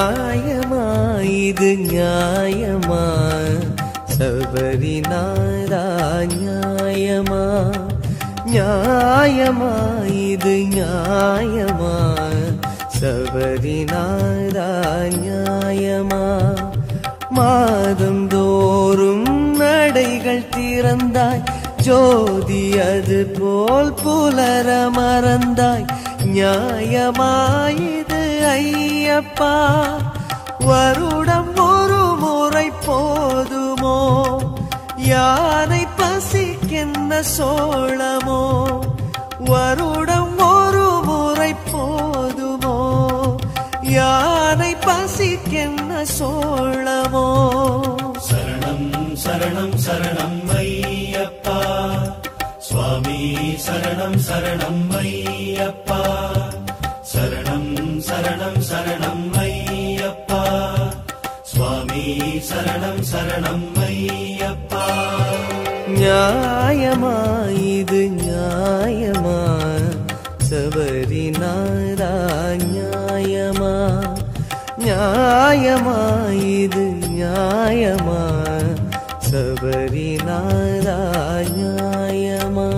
நியாயமா இது நியாயமா சபரிநாதா நியாயமா நியாயமா இது நியாயமா சபரிநாதா நியாயமா மாதம் தோறும் நடைகள் திறந்தாய் ஜோதி அது போல் புலர மறந்தாய் நியாயமாயிது ஐயப்பா வருடம் ஒரு முறை போதுமோ யானை பசிக்கென்ன சோளமோ வருடம் ஒரு முறை போதுமோ யானை பசிக்கென்ன சோளமோ சரணம் சரணம் சரணம் ஐயப்பா சுவாமி சரணம் சரணம் ஐயப்பா சரணம் சரணம் சரணம் ஐயப்பா சுவாமி சரணம் சரணம் ஐயப்பா நியாயமா இது நியாயமா சபரிநாதா நியாயமா நியாயமா இது நியாயமா சபரிநாதா நியாயமா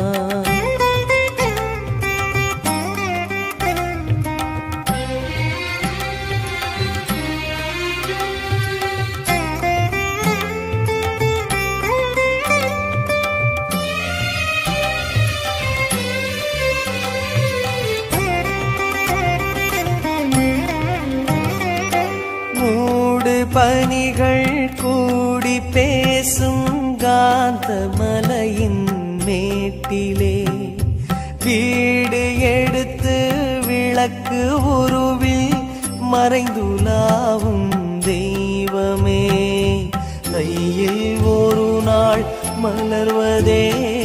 மூடு பனிகள் கூடி பேசும் காந்த மலையின் மேட்டிலே வீடு எடுத்து விளக்கு உருவில் மறைந்துலாவும் தெய்வமே கையில் ஒரு நாள் மலர்வதே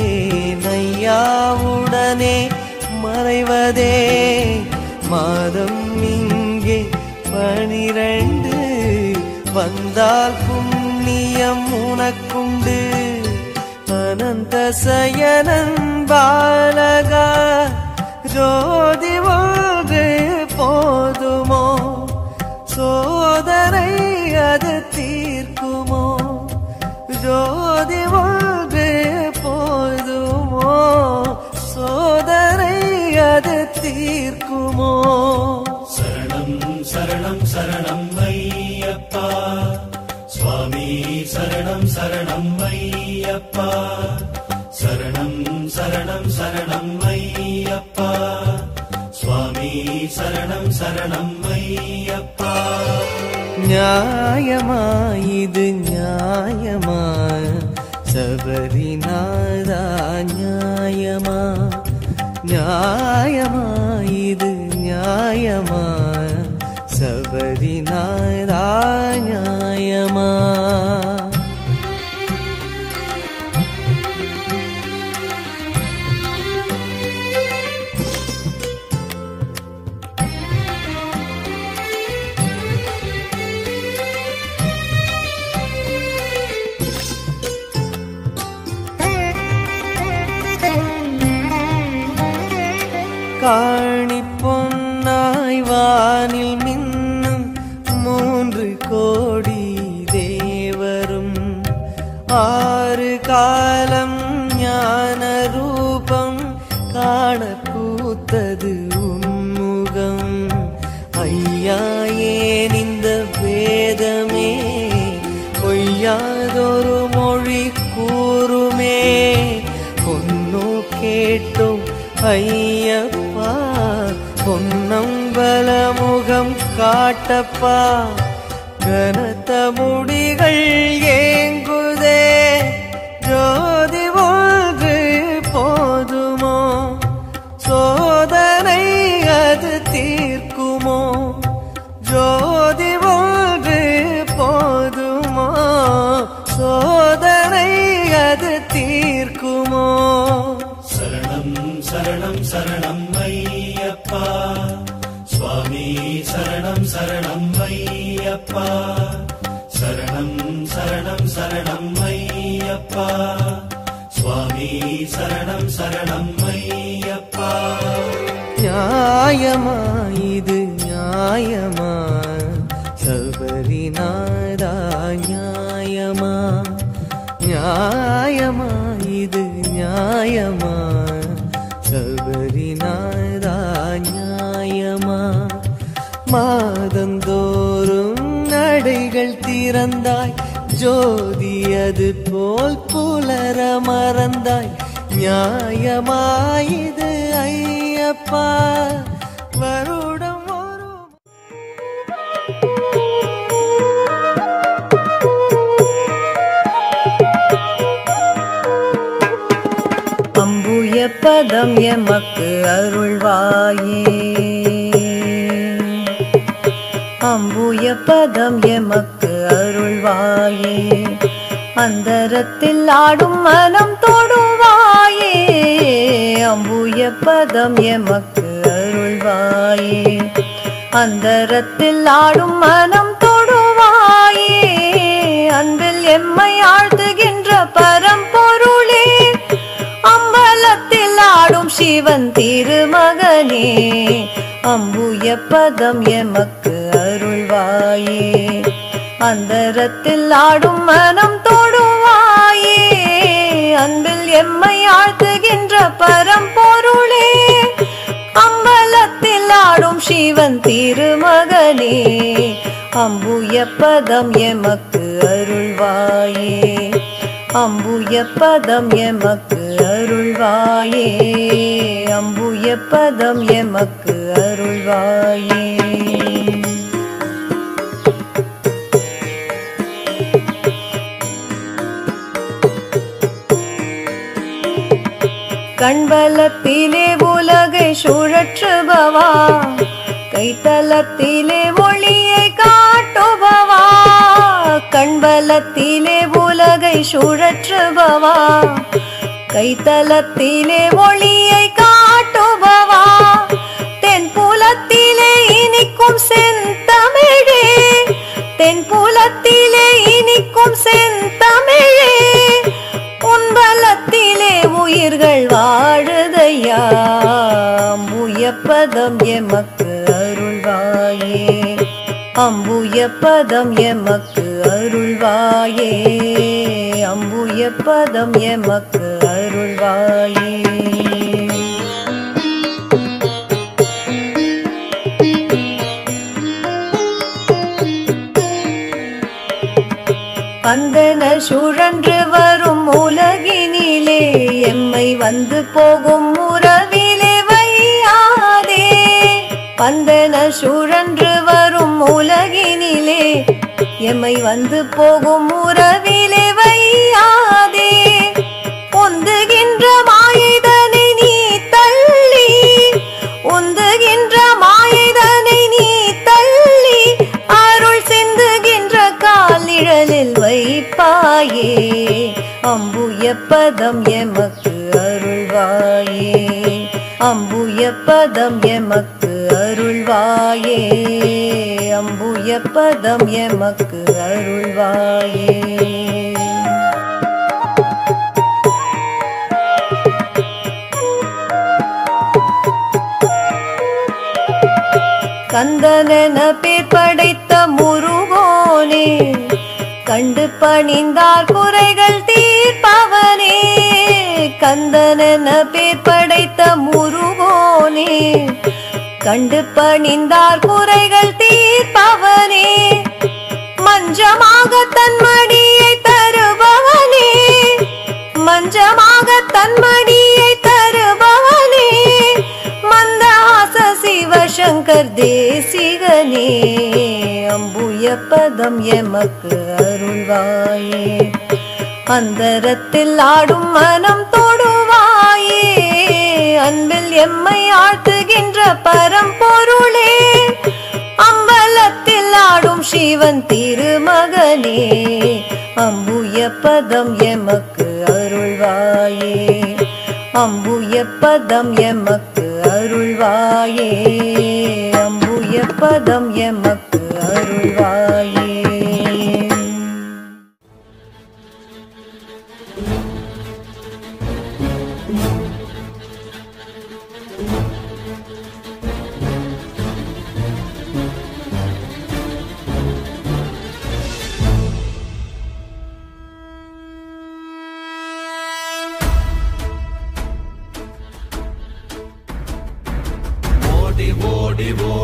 நையாவுடனே மறைவதே மாதம் இங்கே பனிரண்டு வந்தால் புண்ணியம் உனக்குண்டு அனந்த சயனன் பாலகா ஜோதி ஒன்று போதுமோ சோதனை அது தீர்க்குமோ ஜோதி ஒன்று போதுமோ சோதனை அது தீர்க்குமோ சரணம் சரணம் சரணம் ஐயப்பா சுவாமி சரணம் சரணம் ஐயப்பா சரணம் சரணம் சரணம் ஐயப்பா சுவாமி சரணம் சரணம் ஐயப்பா நியாயமா இது நியாயமா சபரிநாதா நியாயமா நியாயமா இது நியாயமா சபரிநாதா நியாயமா காணி பொன்னாய் வானில் மின்னும் மூன்று கோடி தேவரும் ஆறு காலம் ஞான ரூபம் காண பூத்தது உன்முகம் ஐயா ஏன் இந்த வேதமே பொய்யாதொரு மொழி கூறுமே பொன்னோ கேட்டோம் ஐயப்பா பொன்னம்பல முகம் காட்டப்பா கனத்த முடிகள் ஏங்குதே ஜோதி ஒன்று போதுமோ சோதனை அது தீர்க்குமோ ஜோதி ஒன்று போதுமோ சோதனை அது தீர்க்குமோ சரணம் சரணம் சரணம் ஐயப்பா சுவாமி சரணம் சரணம் ஐயப்பா சரணம் சரணம் சரணம் ஐயப்பா சுவாமி சரணம் சரணம் ஐயப்பா நியாயமா இது நியாயமா சபரிநாதா நியாயமா நியாயமா இது நியாயமா சபரிநாதா நியாயமா மாதந்தோறும் நடைகள் திறந்தாய் ஜோதி அது போல் புலர மறந்தாய் நியாயமாயுது ஐயப்பா வருடம் ஒரு அம்புய பதம் எமக்கு அருள்வாயே அம்புய பதம் எமக்கு அருள்வாயே அந்தரத்தில் ஆடும் மனம் தொடுவாயே அம்புய பதம் எமக்கு அருள்வாயே அந்தரத்தில் ஆடும் மனம் தொடுவாயே அன்பில் எம்மை ஆழ்த்துகின்ற பரம்பொருளே அம்பலத்தில் ஆடும் சிவன் திருமகனே அம்புய பதம் எமக்கு அருள்வாயே அந்தரத்தில் ஆடும் மனம் தொடுவாயே அன்பில் எம்மை ஆழ்த்துகின்ற பரம்பொருளே அம்பலத்தில் ஆடும் சிவன் திருமகனே அம்புய பதம் எமக்கு அருள்வாயே அம்புய பதம் எமக்கு அருள்வாயே அம்புய பதம் எமக்கு அருள்வாயே கண்பலத்திலே உலகை சுழற்றுபவா கைத்தலத்திலே ஒளியை காட்டுபவா கண்பலத்திலே உலகை சுழற்றுபவா கைத்தலத்திலே ஒளியை காட்டுபவா தென்புலத்திலே இனிக்கும் செந்தமிழே தென்புலத்திலே இனிக்கும் செந்தமிழே உன்பலத்திலே உயிர்கள் வாழுதையா அம்புயப்பதம் எமக்கு அருள்வாயே அம்புயப்பதம் எமக்கு அருள்வாயே அம்புயப்பதம் எமக்கு அருள்வாயே வந்தன சுழன்று வரும் உலகினிலே எம்மை வந்து போகும் உறவிலே வையாதே வந்தன சுழன்று வரும் உலகினிலே எம்மை வந்து போகும் உறவிலே வையாதே உந்துகின்ற மாயதனை நீ தள்ளி உந்துகின்ற மாயதனை நீ தள்ளி அருள் சிந்துகின்ற காலிழலில் வைப்பாயே அம்புய பதம் எமக்கு அருள்வாயே அம்புய பதம் எமக்கு அருள்வாயே அம்புய பதம் எமக்கு அருள்வாயே கந்தனென பேர் படைத்த முருகோனே கண்டு பணிந்தார் குறைகள் தீர்ப்பவனே கந்தனென பேர் படைத்த முருகோனே கண்டு பணிந்தார் குறைகள் தீர்ப்பவனே மஞ்சமாக தன் மடியை தருபவனே மஞ்சமாக தன் மடியை தருபவனே மந்தஹாச சிவசங்கர் தேசிகனே அம்புய பதம் எமக்கு அருள்வாயே அந்தரத்தில் ஆடும் மனம் தொடுவாயே அன்பில் எம்மை ஆழ்த்துகின்ற பரம்பொருளே அம்பலத்தில் ஆடும் சிவன் திருமகனே அம்புய பதம் எமக்கு அருள்வாயே அம்புய பதம் எமக்கு அருள்வாயே அம்புய பதம் எமக்கு அருள்வாயே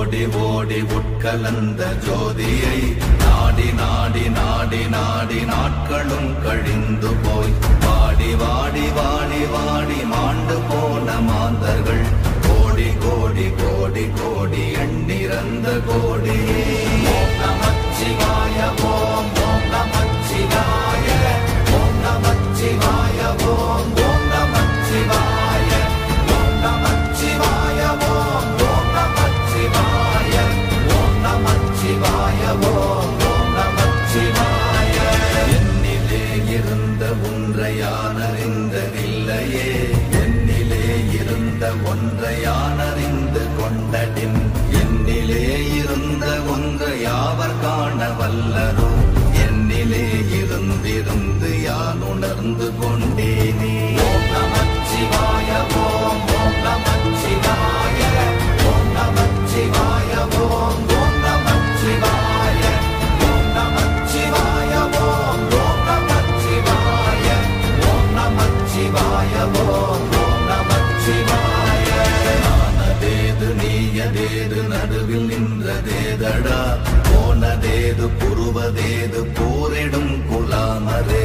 ஓடி ஓடி உட்கலந்த ஜோதியை நாடி நாடி நாடி நாடி நாட்களும் கழிந்து போய் வாடி வாடி வாடி வாடி மாண்டு போன மாந்தர்கள் கோடி கோடி கோடி கோடி எண்ணிறந்த கோடியே ஓம் நமச்சிவாய ஓம் ஓம் நமச்சிவாய ஓம் நமச்சிவாய ஓம் ஓம் நமச்சிவாய ஓம் நமச்சிவாய ஓம் ஓம் நமச்சிவாய ஓம் நமச்சிவாய ஓம் ஓம் நமச்சிவாய என்னிலே இருந்த ஒன்றை யான் அறிந்ததில்லையே என்னிலே இருந்த ஒன்றை யான் அறிந்து கொண்டடின் என்னிலே இருந்த ஒன்றை யாவர் காண வல்லரோ என்னிலே இருந்திருந்து யான் உணர்ந்து கொண்டேனே ஓம் நமச்சிவாய ஓம் ஓம் நமச்சிவாய ஓம் நமச்சிவாய ஓம் ஓம் நமச்சிவாய ஓம் நமச்சிவாய ஓம் ஓம் நமச்சிவாய ஓம் நமச்சிவாய ஓம் ஓம் நமச்சிவாய நானதேது நீயதேது நடுவில் நின்றதேதடா போனதேது புருவதேது போரிடும் குலாமரே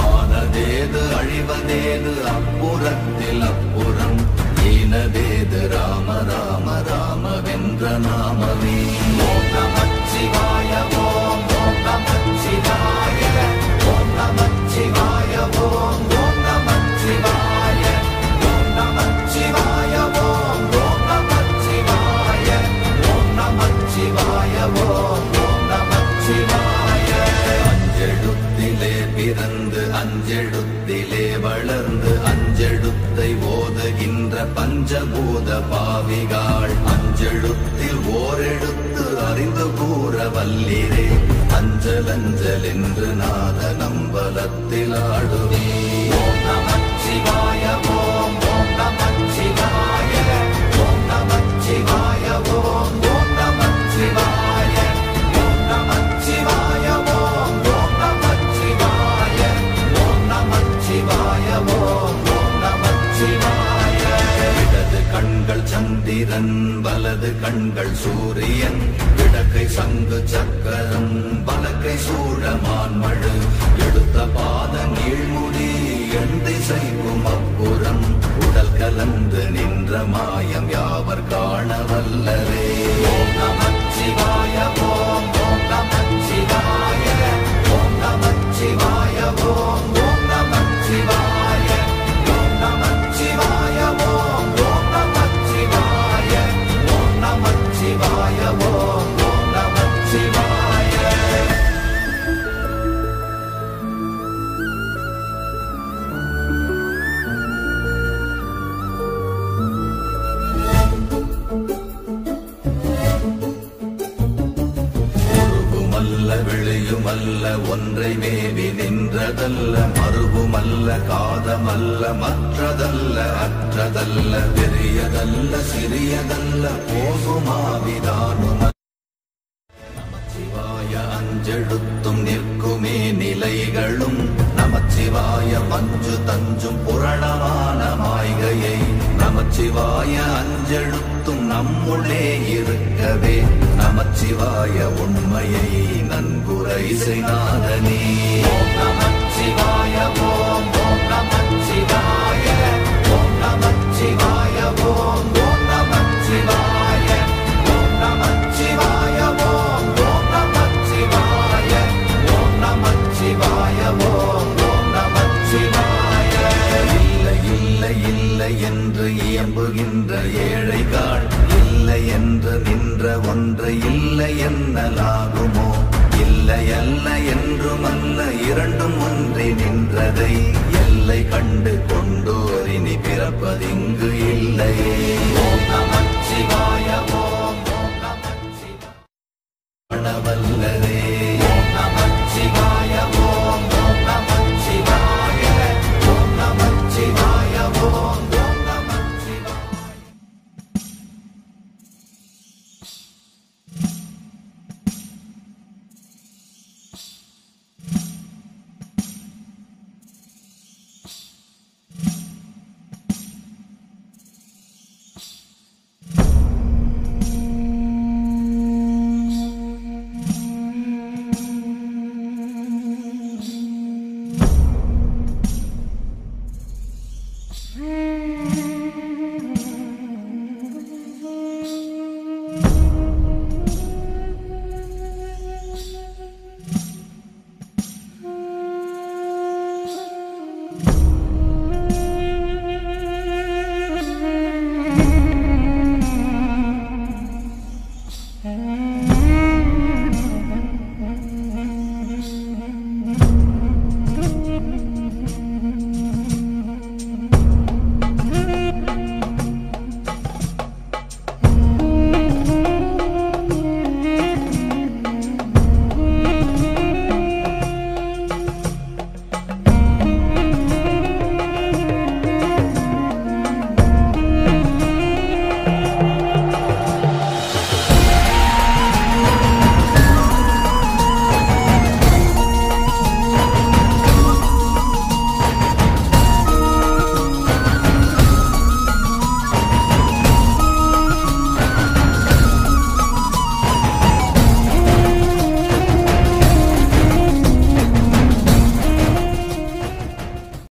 ஆனதேது அழிவதேது அப்புறத்தில் அப்புறம் ஈனதேது ராம ராம ராம வென்ற நாமமே ஓம் நமச்சிவாய ஓம் ஓம் நமச்சிவாய ஓம் நமச்சிவாய ஓம் ஓம் நமச்சிவாய ஓம் நமச்சிவாய ஓம் ஓம் நமச்சிவாய ஓம் நமச்சிவாய ஓம் ஓம் நமச்சிவாய அஞ்செழுத்திலே பிறந்து அஞ்செழுத்திலே வளர்ந்து அஞ்செழுத்தை ஓதுகின்ற பஞ்சபூத பாவிகாள் அஞ்செழுத்தில் ஓரெழுத்து அறிந்து கூற வல்லிரே அஞ்சல் அஞ்சல் என்று நாத நம்பலத்தில் ஆடுவே ஓம் நமச்சிவாய ஓம் ஓம் நமச்சிவாய ஓம் நமச்சிவாய ஓம் ஓம் நமச்சிவாய ஓம் நமச்சிவாய ஓம் ஓம் நமச்சிவாய ஓம் நமச்சிவாய ஓம் ஓம் நமச்சிவாய இடது கண்கள் சந்திரன் வலது கண்கள் சூரியன் இடக்கை சங்கு சக்கரம் வலக்கை சூழமான்மழு எடுத்த பாத நீழ்முடி எண் திசைக்கும் அப்புறம் உடல் கலந்து நின்ற மாயம் யாவர் காண வல்லரே ஓம் நமச்சிவாய ஓம் ஓம் நமச்சிவாய ஓம் நமச்சிவாய ஓம் ஓம் நமச்சிவாய ஓம் நமச்சிவாய ஓம் ஓம் நமச்சிவாய ஓம் நமச்சிவாய ஓம் ஓம் நமச்சிவாய உருவுமல்ல வெளியுமல்ல ஒன்றை மேவி நின்றதல்ல மறுவுமல்ல காதமல்ல மற்றதல்ல அற்றதல்ல பெரியதல்ல சிறியதல்ல போகுமாவிதானுமல்ல நமச்சிவாய அஞ்செழுத்தும் நிற்குமே நிலைகளும் நமச்சிவாய பஞ்சு தஞ்சும் புரணமான மாய்கையை நமச்சிவாய அஞ்செழுத்தும் நம்முள்ளே இருக்கவே நமச்சிவாய உண்மையை நன்குரை செய்நாதனே ஓம் நமச்சிவாய ஓம் ஓம் நமச்சிவாய ஓம் நமச்சிவாய ஓம் ஓம் நமச்சிவாய ஓம் நமச்சிவாய ஓம் ஓம் நமச்சிவாய ஓம் நமச்சிவாய ஓம் ஓம் நமச்சிவாய இல்லை இல்லை இல்லை என்று இயம்புகின்ற ஏழைகாள் இல்லை என்று நின்ற ஒன்று இல்லை என்னலாகுமோ இல்லை அல்ல என்றும் அல்ல இரண்டும் ஒன்றி நின்றதை எல்லை கண்டு கொண்டோர் இனி பிறப்பதிங்கு இல்லையே